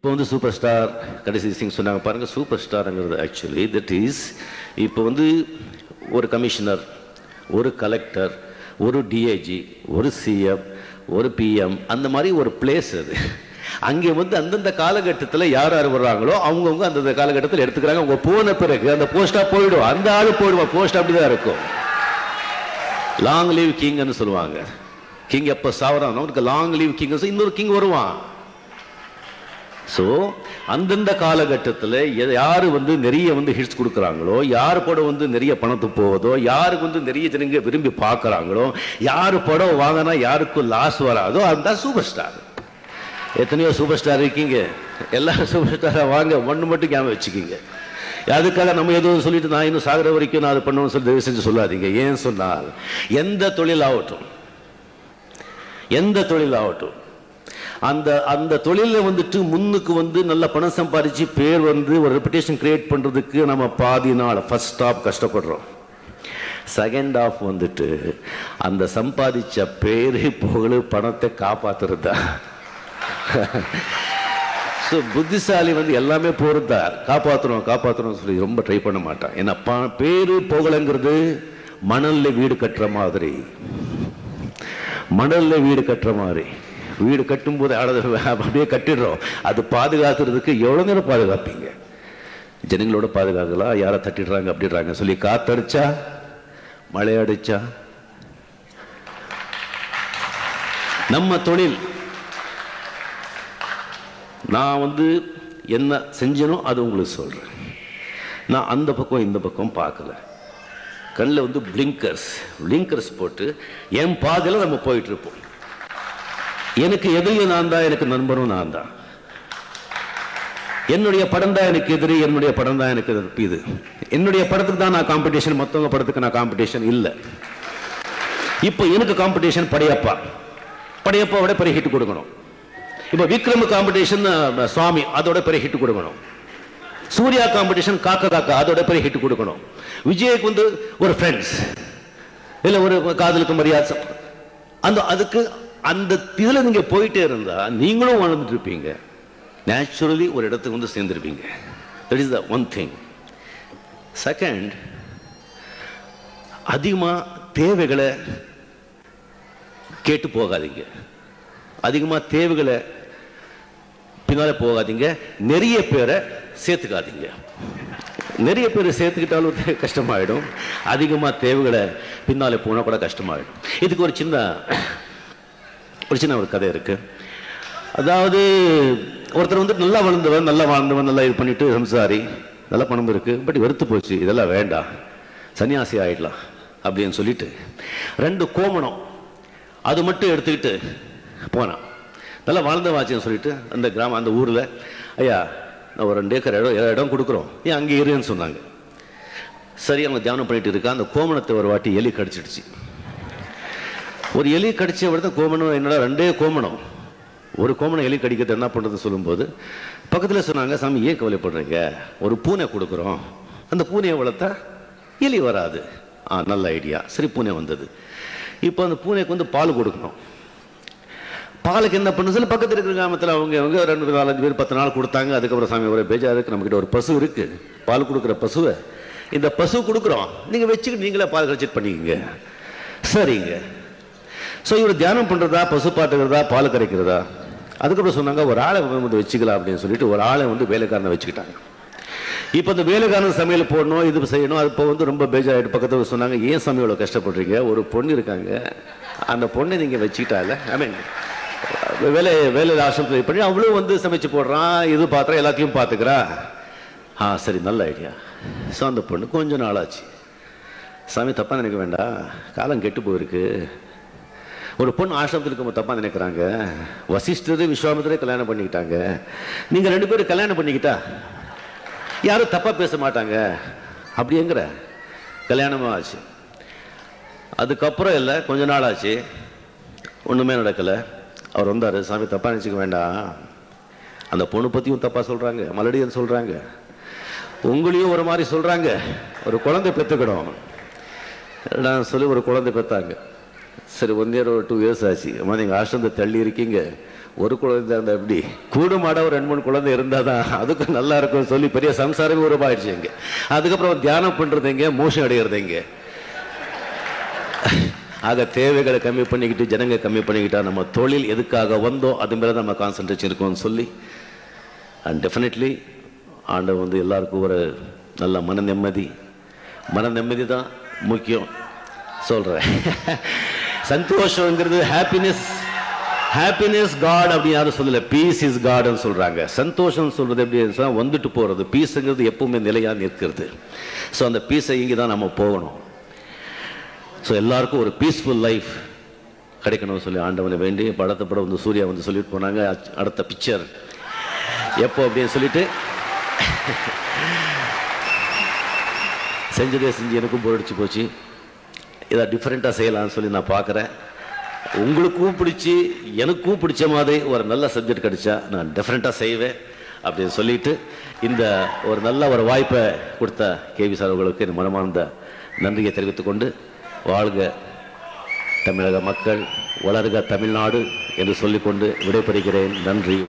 இப்போ வந்து super star கடைசி சிங் சொன்னாங்க பாருங்க சூப்பர் ஸ்டாருங்கிறது ஆக்சுவலி தட் இஸ் இப்போ வந்து ஒரு கமிஷனர் ஒரு கலெக்டர் ஒரு டிஐஜி ஒரு சிஎம் ஒரு பிஎம் அந்த மாதிரி ஒரு பிளேஸ் அது அங்கே வந்து அந்தந்த காலகட்டத்தில் யார் யார் வர்றாங்களோ அவங்கவுங்க அந்தந்த காலகட்டத்தில் எடுத்துக்கிறாங்க அவங்க போன பிறகு அந்த போஸ்டா போயிடும் அந்த ஆளு போயிடுவான் போஸ்ட் அப்படிதான் இருக்கும் லாங் லீவ் கிங்னு சொல்லுவாங்க கிங் எப்போ சாவறான் அவனுக்கு லாங் லீவ் கிங் இன்னொரு கிங் வருவான் ஸோ அந்தந்த காலகட்டத்தில் யார் வந்து நிறைய வந்து ஹிட்ஸ் கொடுக்குறாங்களோ யார் படம் வந்து நிறைய பணத்து போவதோ யாருக்கு வந்து நிறைய ஜனங்க விரும்பி பார்க்குறாங்களோ யார் படம் வாங்கினா யாருக்கும் லாஸ் வராதோ அதுதான் சூப்பர் ஸ்டார் எத்தனையோ சூப்பர் ஸ்டார் இருக்கீங்க எல்லா சூப்பர் ஸ்டாரை வாங்க ஒன்று மட்டும் ஞாபகம் வச்சுக்கிங்க அதுக்காக நம்ம எதுவும் சொல்லிட்டு நான் இன்னும் சாகிற வரைக்கும் நான் அது பண்ணுவேன்னு சொல்லி தயவு செஞ்சு சொல்லாதீங்க ஏன் சொன்னால் எந்த தொழில் ஆகட்டும் எந்த தொழில் ஆகட்டும் அந்த அந்த தொழிலில் வந்துட்டு முன்னுக்கு வந்து நல்ல பணம் சம்பாதிச்சு பேர் வந்து ஒரு ரெப்புடேஷன் கிரியேட் பண்ணுறதுக்கு நம்ம பாதி நாள் ஃபர்ஸ்ட் ஸ்டாப் கஷ்டப்படுறோம் செகண்ட் ஆஃப் வந்துட்டு அந்த சம்பாதிச்ச பேரு புகழ் பணத்தை காப்பாத்துறது தான் ஸோ புத்திசாலி வந்து எல்லாமே போகிறதா காப்பாற்றுறோம் காப்பாற்றுறோம் சொல்லி ரொம்ப ட்ரை பண்ண மாட்டான் ஏன்னா ப பேரு புகழுங்கிறது மணல்ல வீடு கட்டுற மாதிரி மணல்ல வீடு கட்டுற மாதிரி வீடு கட்டும்போது அட- அப்படியே கட்டிடுறோம் அது பாதுகாக்கிறதுக்கு எவ்வளோ நேரம் பாதுகாப்பீங்க ஜனங்களோட பாதுகாக்கலாம் யாரை தட்டிடுறாங்க அப்படிடுறாங்க சொல்லி காத்தடிச்சா மழை அடிச்சா நம்ம தொழில் நான் வந்து என்ன செஞ்சனோ அது உங்களுக்கு சொல்றேன் நான் அந்த பக்கம் இந்த பக்கம் பார்க்கல கண்ணில் வந்து பிளிங்கர்ஸ் பிளிங்கர்ஸ் போட்டு என் பாதையில் நம்ம போயிட்டு இருப்போம் எனக்கு எதிரியும் நான் தான் எனக்கு நண்பரும் நான் தான் என்னுடைய படம் தான் எனக்கு எதிரி என்னுடைய படம் தான் எனக்கு இது என்னுடைய படத்துக்கு தான் நான் காம்படிஷன் மற்றவங்க படத்துக்கு நான் காம்படிஷன் இல்லை இப்போ எனக்கு காம்படிஷன் படையப்பா படையப்பாவோட பெரிய ஹிட் கொடுக்கணும் இப்போ விக்ரம் காம்படிஷன் சுவாமி அதோட பெரிய ஹிட் கொடுக்கணும் சூர்யா காம்படிஷன் காக்க காக்கா அதோட பெரிய ஹிட் கொடுக்கணும் விஜய்க்கு வந்து ஒரு ஃப்ரெண்ட்ஸ் இல்ல ஒரு காதலுக்கு மரியாதை அந்த அதுக்கு அந்த இதுல நீங்க போயிட்டே இருந்தா நீங்களும் வாழ்ந்துட்டு இருப்பீங்க நேச்சுரலி ஒரு இடத்துக்கு வந்து சேர்ந்துருப்பீங்க that is the one thing second அதிகமா தேவைகளை கேட்டு போகாதீங்க அதிகமா தேவைகளை பின்னால போகாதீங்க நிறைய பேரை சேர்த்துக்காதீங்க நிறைய பேர் சேர்த்துக்கிட்டாலும் தே- கஷ்டமாயிடும் அதிகமா தேவைகளை பின்னாலே போனா கூட கஷ்டமாயிடும் இதுக்கு ஒரு சின்ன ஒரு சின்ன ஒரு கதை இருக்கு அதாவது ஒருத்தர் வந்து நல்லா வளர்ந்தவன் நல்லா வாழ்ந்தவன் நல்லா இது பண்ணிட்டு சம்சாரி நல்லா பணம் இருக்கு பட் வெறுத்து போச்சு இதெல்லாம் வேண்டாம் சன்னியாசி ஆயிடலாம் அப்படின்னு சொல்லிட்டு ரெண்டு கோமணம் அது மட்டும் எடுத்துக்கிட்டு போனான் நல்லா வாழ்ந்தவாச்சுன்னு சொல்லிட்டு அந்த கிராமம் அந்த ஊரில் ஐயா நான் ஒரு ரெண்டு ஏக்கர் இடம் இடம் கொடுக்குறோம் ஏன் அங்கே இருன்னு சொன்னாங்க சரி அவங்க தியானம் பண்ணிட்டு இருக்கா அந்த கோமணத்தை ஒரு வாட்டி எலி கடிச்சிடுச்சு ஒரு எலி கடிச்ச விட கோமணம் என்னடா ரெண்டே கோமணம் ஒரு கோமணம் எலி கடிக்கிறது என்ன பண்ணுறதுன்னு சொல்லும்போது பக்கத்தில் சொன்னாங்க சாமி ஏன் கவலைப்படுறீங்க ஒரு பூனை கொடுக்குறோம் அந்த பூனையை வளர்த்தா எலி வராது ஆ நல்ல ஐடியா சரி பூனை வந்தது இப்போ அந்த பூனைக்கு வந்து பால் கொடுக்கணும் பாலுக்கு என்ன பண்ணு சொல்லி பக்கத்தில் இருக்கிற கிராமத்தில் அவங்க அவங்க ரெண்டு நாலஞ்சு பேர் பத்து நாள் கொடுத்தாங்க அதுக்கப்புறம் சாமி ஒரு பேஜா இருக்கு நம்மகிட்ட ஒரு பசு இருக்கு பால் கொடுக்குற பசுவை இந்த பசு கொடுக்குறோம் நீங்க வச்சுக்கிட்டு நீங்களே பால் கழிச்சிட்டு பண்ணிக்கங்க சரிங்க ஸோ இவர் தியானம் பண்றதா பசு பாட்டுக்கிறதா பால் கரைக்கிறதா அதுக்கப்புறம் சொன்னாங்க ஒரு ஆளை வந்து வச்சுக்கலாம் அப்படின்னு சொல்லிட்டு ஒரு ஆளை வந்து வேலைக்காரனை வச்சுக்கிட்டாங்க இப்போ இந்த வேலைக்காரன் சமையல் போடணும் இது செய்யணும் அது இப்போ வந்து ரொம்ப பேஜாயிட்டு பக்கத்தில் சொன்னாங்க ஏன் சாமி இவ்வளோ கஷ்டப்படுறீங்க ஒரு பொண்ணு இருக்காங்க அந்த பொண்ணை நீங்கள் வச்சுக்கிட்டால ஐ மீன் வேலை வேலையில் ஆசிரமத்தில் பண்ணி அவளும் வந்து சமைச்சு போடுறான் இது பாத்திரம் எல்லாத்தையும் பார்த்துக்கிறா ஆ சரி நல்ல ஐடியா ஸோ அந்த பொண்ணு கொஞ்சம் நாளாச்சு சாமி தப்பா நினைக்க வேண்டாம் காலம் கெட்டு போயிருக்கு ஒரு பொண்ணு ஆசிரமத்தில் இருக்கும் தப்பா நினைக்கிறாங்க வசிஷ்டர் விஸ்வாமித்திரே கல்யாணம் பண்ணிக்கிட்டாங்க நீங்க ரெண்டு பேரும் கல்யாணம் பண்ணிக்கிட்டா யாரும் தப்பா பேச மாட்டாங்க அப்படிங்கிற கல்யாணமா ஆச்சு அதுக்கப்புறம் இல்லை கொஞ்ச நாள் ஆச்சு ஒண்ணுமே நடக்கல அவர் வந்தாரு சாமி தப்பா நினைச்சுக்க வேண்டாம் அந்த பொண்ணு பத்தியும் தப்பா சொல்றாங்க மலடியன் சொல்றாங்க உங்களையும் ஒரு மாதிரி சொல்றாங்க ஒரு குழந்தை பெத்துக்கணும் நான் சொல்லி ஒரு குழந்தை பெத்தாங்க சரி ஒன் இயர் ஒரு டூ இயர்ஸ் ஆச்சு அம்மா நீங்கள் ஆசிரமத்தை தள்ளி இருக்கீங்க ஒரு குழந்தை இருந்தா எப்படி கூடுமாட ஒரு ரெண்டு மூணு குழந்தை இருந்தால் தான் அதுக்கும் நல்லா இருக்கும்னு சொல்லி பெரிய சம்சாரமே உருவாயிடுச்சு இங்கே அதுக்கப்புறம் தியானம் பண்ணுறது எங்க மோஷம் அடைகிறது எங்க ஆக தேவைகளை கம்மி பண்ணிக்கிட்டு ஜனங்க கம்மி பண்ணிக்கிட்டா நம்ம தொழில் எதுக்காக வந்தோம் அது மேலே நம்ம கான்சன்ட்ரேஷன் இருக்கும்னு சொல்லி அண்ட் டெஃபினெட்லி ஆண்டவர் வந்து எல்லாருக்கும் ஒரு நல்ல மன நிம்மதி மன நிம்மதி தான் முக்கியம் சொல்கிறேன் சந்தோஷங்கிறது ஹாப்பினஸ் ஹாப்பினஸ் காட் அப்படின்னு யாரும் சொல்லல பீஸ் இஸ் காட்னு சொல்றாங்க சந்தோஷம் சொல்றது எப்படி சொன்னா வந்துட்டு போறது பீஸுங்கிறது எப்பவுமே நிலையா நிற்கிறது ஸோ அந்த பீஸை இங்கே தான் நம்ம போகணும் ஸோ எல்லாருக்கும் ஒரு பீஸ்ஃபுல் லைஃப் கிடைக்கணும்னு சொல்லி ஆண்டவனை வேண்டி படத்தை படம் வந்து சூர்யா வந்து சொல்லிட்டு போனாங்க அச்- அடுத்த பிக்சர் எப்போ அப்படின்னு சொல்லிட்டு செஞ்சதே செஞ்சு எனக்கும் போர் அடிச்சு போச்சு இதை டிஃப்ரெண்ட்டாக செய்யலாம்னு சொல்லி நான் பார்க்குறேன் உங்களுக்கும் பிடிச்சி எனக்கும் பிடிச்ச மாதிரி ஒரு நல்ல சப்ஜெக்ட் கிடைச்சா நான் டிஃப்ரெண்ட்டாக செய்வேன் அப்படின்னு சொல்லிட்டு இந்த ஒரு நல்ல ஒரு வாய்ப்பை கொடுத்த கேவி சார் அவர்களுக்கு என் மனமார்ந்த நன்றியை தெரிவித்துக் கொண்டு வாழ்க தமிழக மக்கள் வளர்க தமிழ்நாடு என்று சொல்லிக்கொண்டு விடைபெறுகிறேன் நன்றி